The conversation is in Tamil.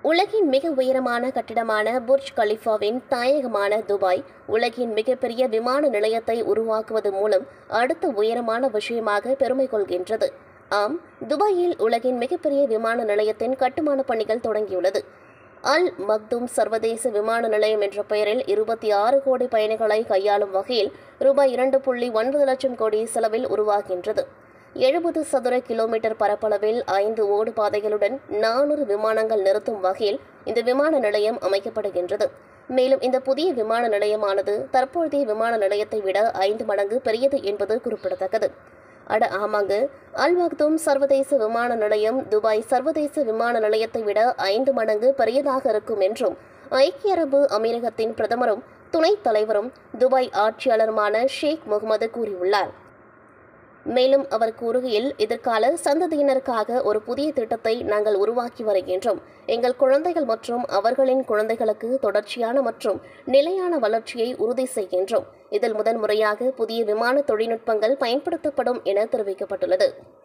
உலகின் மிக உயரமான கட்டிடமான புர்ஜ் கலிஃபாவின் தாயகமான துபாய் உலகின் மிகப்பெரிய விமான நிலையத்தை உருவாக்குவது மூலம் அடுத்த உயரமான விஷயமாக பெருமை கொள்கின்றது ஆம் துபாயில் உலகின் மிகப்பெரிய விமான நிலையத்தின் கட்டுமான பணிகள் தொடங்கியுள்ளது அல் மக்தும் சர்வதேச விமான நிலையம் என்ற பெயரில் இருபத்தி ஆறு கோடி பயணிகளை கையாளும் வகையில் ரூபாய் இரண்டு புள்ளி ஒன்பது லட்சம் கோடி செலவில் உருவாகின்றது எழுபது சதுர கிலோமீட்டர் பரப்பளவில் ஐந்து ஓடு பாதைகளுடன் நானூறு விமானங்கள் நிறுத்தும் வகையில் இந்த விமான நிலையம் அமைக்கப்படுகின்றது மேலும் இந்த புதிய விமான நிலையமானது தற்போதைய விமான நிலையத்தை விட ஐந்து மடங்கு பெரியது என்பது குறிப்பிடத்தக்கது அட ஆமாங்க அல் மக்தூம் சர்வதேச விமான நிலையம் துபாய் சர்வதேச விமான நிலையத்தை விட ஐந்து மடங்கு பெரியதாக இருக்கும் என்றும் ஐக்கிய அரபு அமீரகத்தின் பிரதமரும் துணைத் தலைவரும் துபாய் ஆட்சியாளருமான ஷேக் முகமது கூறியுள்ளார் மேலும் அவர் கூறுகையில் எதிர்கால சந்ததியினருக்காக ஒரு புதிய திட்டத்தை நாங்கள் உருவாக்கி வருகின்றோம் எங்கள் குழந்தைகள் மற்றும் அவர்களின் குழந்தைகளுக்கு தொடர்ச்சியான மற்றும் நிலையான வளர்ச்சியை உறுதி செய்கின்றோம் இதில் முதன் முறையாக புதிய விமான தொழில்நுட்பங்கள் பயன்படுத்தப்படும் என தெரிவிக்கப்பட்டுள்ளது